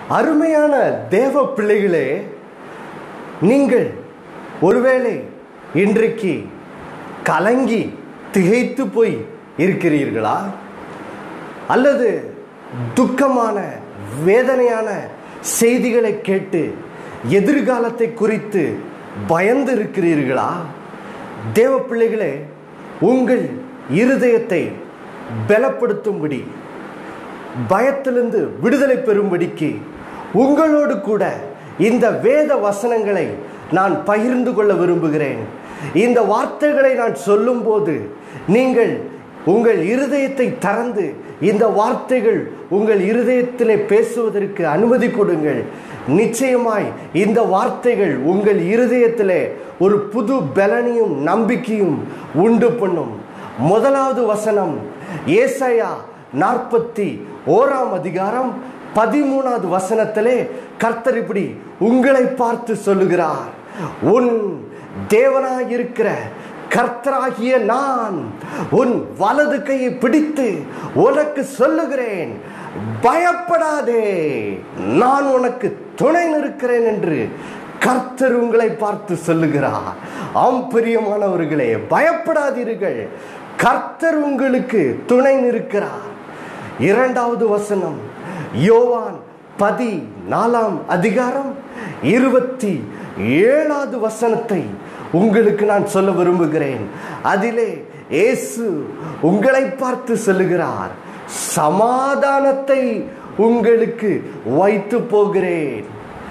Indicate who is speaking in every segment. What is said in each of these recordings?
Speaker 1: அருமையான தேவ பிள்ளைகளே நீங்கள் ஒருவேளை இன்றைக்கு கலங்கி திகைத்து போய் இருக்கிறீர்களா அல்லது துக்கமான வேதனையான செய்திகளை கேட்டு எதிர்காலத்தை குறித்து பயந்து இருக்கிறீர்களா தேவ பிள்ளைகளே உங்கள் இருதயத்தை பலப்படுத்தும்படி பயத்திலிருந்து விடுதலை பெறும்படிக்கு உங்களோடு கூட இந்த வேத வசனங்களை நான் பகிர்ந்து கொள்ள விரும்புகிறேன் இந்த வார்த்தைகளை நான் சொல்லும்போது நீங்கள் உங்கள் இருதயத்தை திறந்து இந்த வார்த்தைகள் உங்கள் இருதயத்திலே பேசுவதற்கு அனுமதி கொடுங்கள் நிச்சயமாய் இந்த வார்த்தைகள் உங்கள் இருதயத்திலே ஒரு புது பலனையும் நம்பிக்கையும் உண்டு பண்ணும் முதலாவது வசனம் ஏசாயா நாற்பத்தி ஓராம் அதிகாரம் பதிமூணாவது வசனத்திலே கர்த்தர் இப்படி உங்களை பார்த்து சொல்லுகிறார் உன் தேவனாயிருக்கிற கர்த்தராகிய நான் உன் வலது கையை பிடித்து உனக்கு சொல்லுகிறேன் பயப்படாதே நான் உனக்கு துணை நிற்கிறேன் என்று கர்த்தர் உங்களை பார்த்து சொல்லுகிறார் ஆம் பிரியமானவர்களே பயப்படாதீர்கள் கர்த்தர் உங்களுக்கு துணை நிற்கிறார் இரண்டாவது வசனம் யோவான் பதி நாலாம் அதிகாரம் இருபத்தி ஏழாவது வசனத்தை உங்களுக்கு நான் சொல்ல விரும்புகிறேன் அதிலே இயேசு உங்களை பார்த்து சொல்லுகிறார் சமாதானத்தை உங்களுக்கு வைத்து போகிறேன்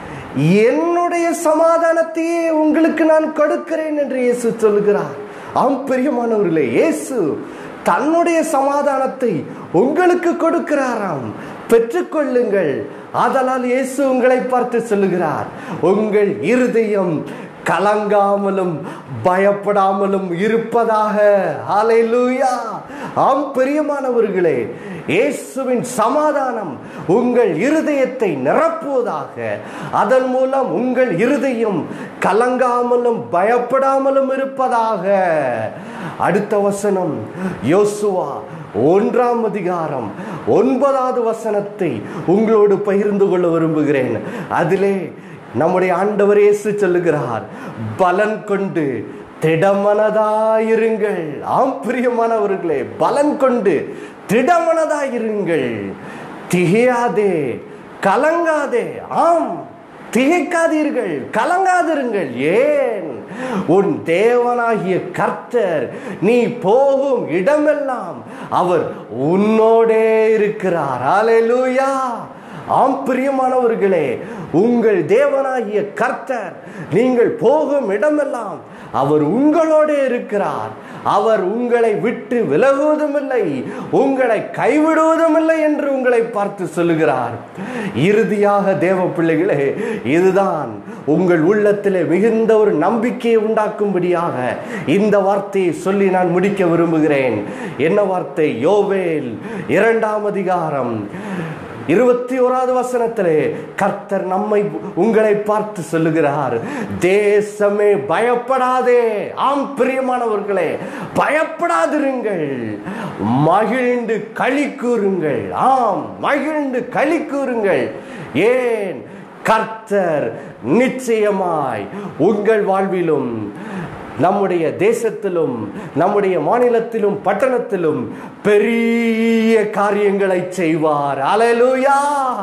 Speaker 1: என்னுடைய சமாதானத்தையே உங்களுக்கு நான் கொடுக்கிறேன் என்று இயேசு சொல்லுகிறார் ஆம் பிரியமானவர்களே இயேசு தன்னுடைய சமாதானத்தை உங்களுக்கு கொடுக்கிறாராம் பெற்றுக்கொள்ளுங்கள் ஆதலால் இயேசு உங்களை பார்த்து சொல்லுகிறார் உங்கள் இருதயம் கலங்காமலும் பயப்படாமலும் இருப்பதாக ஹalleluya ஆம் பிரியமானவர்களே இயேசுவின் சமாதானம் உங்கள் இருதயத்தை நிரப்புவதாக அதன் மூலம் உங்கள் இருதயம் கலங்காமலும் பயப்படாமலும் இருப்பதாக அடுத்த வசனம் யோசுவா ஒன்றாம் அதிகாரம் ஒன்பதாவது வசனத்தை உங்களோடு பகிர்ந்து கொள்ள விரும்புகிறேன் அதிலே நம்முடைய ஆண்டவர் இயேசு சொல்லுகிறார் பலன் கொண்டு திடமனதாயிருங்கள் ஆம் பிரியமானவர்களே பலன் கொண்டு திடமனதாயிருங்கள் திகையாதே கலங்காதே ஆம் திகைக்காதீர்கள் கலங்காதிருங்கள் ஏன் உன் தேவனாகிய கர்த்தர் நீ போகும் இடமெல்லாம் அவர் உன்னோடே இருக்கிறார் ஹalleluya ஆம் பிரியமானவர்களே உங்கள் தேவனாகிய கர்த்தர் நீங்கள் போகும் இடமெல்லாம் அவர் உங்களோட இருக்கிறார் அவர் உங்களை விட்டு விலகுவதும் இல்லை உங்களை கைவிடுவதும் இல்லை என்று உங்களை பார்த்து சொல்லுகிறார் இறுதியாக தேவ பிள்ளைகளே இதுதான் உங்கள் உள்ளத்திலே மிகுந்த ஒரு நம்பிக்கையை உண்டாக்கும்படியாக இந்த வார்த்தையை சொல்லி நான் முடிக்க விரும்புகிறேன் என்ன வார்த்தை யோவேல் இரண்டாம் அதிகாரம் இருபத்தி ஓராவது வசனத்திலே கர்த்தர் நம்மை உங்களை பார்த்து சொல்லுகிறார் தேசமே பயப்படாதே ஆம் பிரியமானவர்களே பயப்படாதிருங்கள் மகிழ்ந்து களி கூறுங்கள் ஆம் மகிழ்ந்து களி கூறுங்கள் ஏன் கர்த்தர் நிச்சயமாய் உங்கள் வாழ்விலும் நம்முடைய தேசத்திலும் நம்முடைய மாநிலத்திலும் பட்டணத்திலும் பெரிய காரியங்களை செய்வார் அலலுயா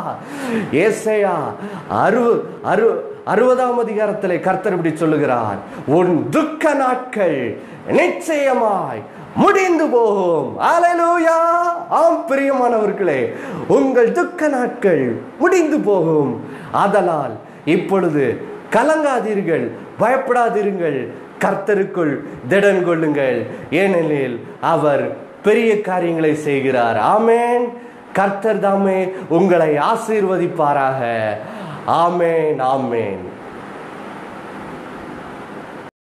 Speaker 1: ஏசையா அரு அரு அறுபதாம் அதிகாரத்திலே கர்த்தர் இப்படி சொல்லுகிறார் உன் துக்க நாட்கள் நிச்சயமாய் முடிந்து போகும் அலலூயா ஆம் பிரியமானவர்களே உங்கள் துக்க நாட்கள் முடிந்து போகும் ஆதலால் இப்பொழுது கலங்காதீர்கள் பயப்படாதீர்கள் கர்த்தருக்குள் திடன் கொள்ளுங்கள் ஏனெனில் அவர் பெரிய காரியங்களை செய்கிறார் ஆமேன் கர்த்தர் தாமே உங்களை ஆசீர்வதிப்பாராக ஆமேன் ஆமேன்